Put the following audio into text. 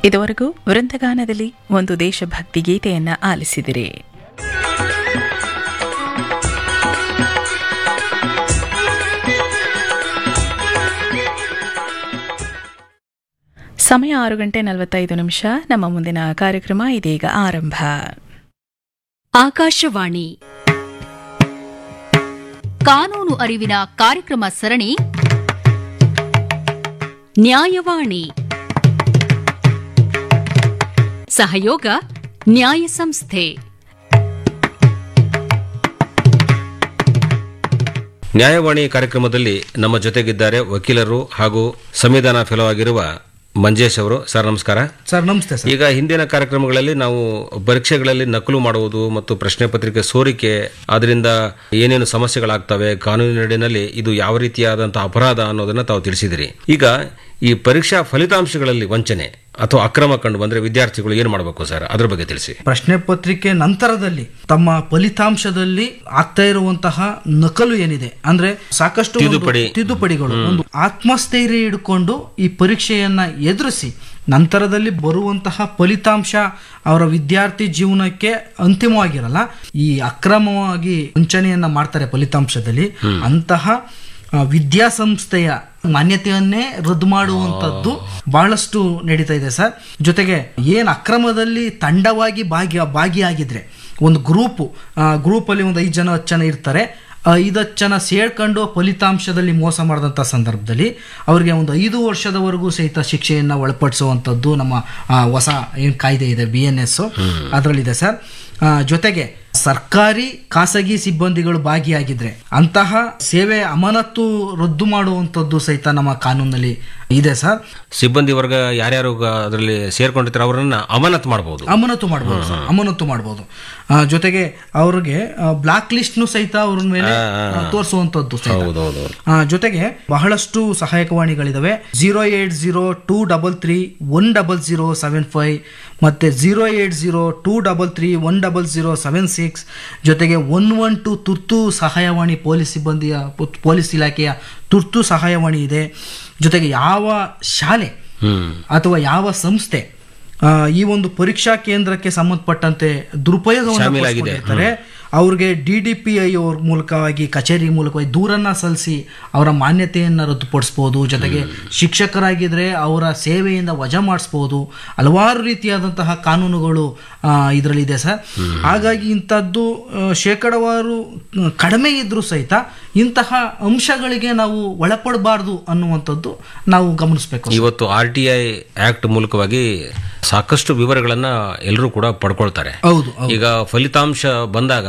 ಇದುವರೆಗೂ ವೃಂದಗಾನದಲ್ಲಿ ಒಂದು ದೇಶಭಕ್ತಿ ಗೀತೆಯನ್ನ ಆಲಿಸಿದಿರಿ ಸಮಯ ಆರು ಗಂಟೆ ನಲವತ್ತೈದು ನಿಮಿಷ ನಮ್ಮ ಮುಂದಿನ ಕಾರ್ಯಕ್ರಮ ಇದೀಗ ಆರಂಭ ಆಕಾಶವಾಣಿ ಕಾನೂನು ಅರಿವಿನ ಕಾರ್ಯಕ್ರಮ ಸರಣಿ ನ್ಯಾಯವಾಣಿ ಸಹಯೋಗ ನ್ಯಾಯ ಸಂಸ್ಥೆ ನ್ಯಾಯವಾಣಿ ಕಾರ್ಯಕ್ರಮದಲ್ಲಿ ನಮ್ಮ ಜೊತೆಗಿದ್ದಾರೆ ವಕೀಲರು ಹಾಗೂ ಸಂವಿಧಾನ ಫೆಲೋ ಆಗಿರುವ ಮಂಜೇಶ್ ಅವರು ಸರ್ ನಮಸ್ಕಾರ ಸರ್ ನಮಸ್ತೆ ಸರ್ ಈಗ ಹಿಂದಿನ ಕಾರ್ಯಕ್ರಮಗಳಲ್ಲಿ ನಾವು ಪರೀಕ್ಷೆಗಳಲ್ಲಿ ನಕಲು ಮಾಡುವುದು ಮತ್ತು ಪ್ರಶ್ನೆ ಪತ್ರಿಕೆ ಸೋರಿಕೆ ಅದರಿಂದ ಏನೇನು ಸಮಸ್ಯೆಗಳಾಗ್ತವೆ ಕಾನೂನಿನಡಿನಲ್ಲಿ ಇದು ಯಾವ ರೀತಿಯಾದಂತಹ ಅಪರಾಧ ಅನ್ನೋದನ್ನ ತಾವು ತಿಳಿಸಿದಿರಿ ಈಗ ಈ ಪರೀಕ್ಷಾ ಫಲಿತಾಂಶಗಳಲ್ಲಿ ವಂಚನೆ ಅಥವಾ ಅಕ್ರಮ ಕಂಡು ಬಂದ್ರೆ ವಿದ್ಯಾರ್ಥಿಗಳು ಏನು ಮಾಡಬೇಕು ಸರ್ ಅದ್ರ ಬಗ್ಗೆ ತಿಳಿಸಿ ಪ್ರಶ್ನೆ ಪತ್ರಿಕೆ ನಂತರದಲ್ಲಿ ತಮ್ಮ ಫಲಿತಾಂಶದಲ್ಲಿ ಆಗ್ತಾ ಇರುವಂತಹ ನಕಲು ಏನಿದೆ ಅಂದ್ರೆ ಸಾಕಷ್ಟು ಒಂದು ತಿದ್ದುಪಡಿ. ತಿದ್ದುಪಡಿಗಳು ಒಂದು ಆತ್ಮಸ್ಥೈರ್ಯ ಹಿಡ್ಕೊಂಡು ಈ ಪರೀಕ್ಷೆಯನ್ನ ಎದುರಿಸಿ ನಂತರದಲ್ಲಿ ಬರುವಂತಹ ಫಲಿತಾಂಶ ಅವರ ವಿದ್ಯಾರ್ಥಿ ಜೀವನಕ್ಕೆ ಅಂತಿಮವಾಗಿರಲ್ಲ ಈ ಅಕ್ರಮವಾಗಿ ವಂಚನೆಯನ್ನ ಮಾಡ್ತಾರೆ ಫಲಿತಾಂಶದಲ್ಲಿ ಅಂತಹ ಆ, ವಿದ್ಯಾಸಂಸ್ಥೆಯ ಮಾನ್ಯತೆಯನ್ನೇ ರದ್ದು ಮಾಡುವಂತದ್ದು ಬಹಳಷ್ಟು ನಡೀತಾ ಇದೆ ಸರ್ ಜೊತೆಗೆ ಏನ್ ಅಕ್ರಮದಲ್ಲಿ ತಂಡವಾಗಿ ಭಾಗಿ ಭಾಗಿಯಾಗಿದ್ರೆ ಒಂದು ಗ್ರೂಪು ಗ್ರೂಪಲ್ಲಿ ಒಂದು ಐದು ಜನ ಹತ್ತು ಜನ ಇರ್ತಾರೆ ಐದು ಹತ್ತು ಜನ ಸೇರ್ಕೊಂಡು ಫಲಿತಾಂಶದಲ್ಲಿ ಮೋಸ ಮಾಡಿದಂಥ ಸಂದರ್ಭದಲ್ಲಿ ಅವರಿಗೆ ಒಂದು ಐದು ವರ್ಷದವರೆಗೂ ಸಹಿತ ಶಿಕ್ಷೆಯನ್ನು ಒಳಪಡಿಸುವಂಥದ್ದು ನಮ್ಮ ಆ, ಹೊಸ ಏನು ಕಾಯ್ದೆ ಇದೆ ಬಿ ಎನ್ ಎಸ್ ಅದರಲ್ಲಿದೆ ಸರ್ ಆ, ಜೊತೆಗೆ ಸರ್ಕಾರಿ ಖಾಸಗಿ ಸಿಬ್ಬಂದಿಗಳು ಭಾಗಿಯಾಗಿದ್ರೆ ಅಂತಹ ಸೇವೆ ಅಮಾನತ್ತು ರದ್ದು ಮಾಡುವಂಥದ್ದು ಸಹಿತ ನಮ್ಮ ಕಾನೂನಲ್ಲಿ ಇದೆ ಸರ್ ಸಿಬ್ಬಂದಿ ವರ್ಗ ಯಾರ್ಯಾರು ಅದರಲ್ಲಿ ಸೇರ್ಕೊಂಡಿರ್ತಾರೆ ಅವರನ್ನ ಅಮಾನತ್ ಮಾಡಬಹುದು ಅಮಾನತು ಮಾಡ್ಬೋದು ಸರ್ ಅಮಾನತು ಮಾಡ್ಬೋದು ಆ, ಜೊತೆಗೆ ಅವ್ರಿಗೆ ಬ್ಲಾಕ್ ಲಿಸ್ಟ್ನು ಸಹಿತ ಅವ್ರ ಮೇಲೆ ತೋರಿಸುವಂಥದ್ದು ಸಹಿತ ಹೌದೌದು ಆ, ಜೊತೆಗೆ ಬಹಳಷ್ಟು ಸಹಾಯಕವಾಣಿಗಳಿದಾವೆ zero eight zero two double three one double zero seven five ಮತ್ತೆ zero eight zero two double three one double zero seven six ಜೊತೆಗೆ ಒನ್ ಒನ್ ಟು ತುರ್ತು ಸಹಾಯವಾಣಿ ಪೊಲೀಸ್ ಸಿಬ್ಬಂದಿಯ ಪೊ- ಪೊಲೀಸ್ ಇಲಾಖೆಯ ತುರ್ತು ಸಹಾಯವಾಣಿ ಇದೆ ಜೊತೆಗೆ ಯಾವ ಶಾಲೆ ಹ್ಮ್ ಅಥವಾ ಯಾವ ಸಂಸ್ಥೆ ಆ, ಈ ಒಂದು ಪರೀಕ್ಷಾ ಕೇಂದ್ರಕ್ಕೆ ಸಂಬಂಧಪಟ್ಟಂತೆ ದುರುಪಯೋಗವನ್ನು ಶಾಮೀಲಾಗಿದೆ. ಪಡಿಸ್ಕೊಂಡಿರ್ತಾರೆ ಅವ್ರಿಗೆ ಡಿ ಡಿ ಪಿ ಐ ಅವ್ರ ಮೂಲಕವಾಗಿ ಕಚೇರಿ ಮೂಲಕವಾಗಿ ದೂರನ್ನ ಸಲ್ಲಿಸಿ ಅವರ ಮಾನ್ಯತೆಯನ್ನು ರದ್ದುಪಡಿಸ್ಬೋದು ಜೊತೆಗೆ ಶಿಕ್ಷಕರಾಗಿದ್ರೆ ಅವರ ಸೇವೆಯಿಂದ ವಜಾ ಮಾಡಿಸ್ಬೋದು ಹಲವಾರು ರೀತಿಯಾದಂತಹ ಕಾನೂನುಗಳು ಇದರಲ್ಲಿದೆ ಸರ್ ಹಾಗಾಗಿ ಇಂಥದ್ದು ಆ, ಶೇಕಡವಾರು ಆ, ಕಡಿಮೆ ಇದ್ರೂ ಸಹಿತ ಇಂತಹ ಅಂಶಗಳಿಗೆ ನಾವು ಒಳಪಡಬಾರ್ದು ಅನ್ನುವಂಥದ್ದು ನಾವು ಗಮನಿಸಬೇಕು ಇವತ್ತು ಆರ್ ಟಿ ಐ ಆಕ್ಟ್ ಮೂಲಕವಾಗಿ ಸಾಕಷ್ಟು ವಿವರಗಳನ್ನ ಎಲ್ಲರೂ ಕೂಡ ಪಡ್ಕೊಳ್ತಾರೆ ಹೌದು ಹೌದು ಈಗ ಫಲಿತಾಂಶ ಬಂದಾಗ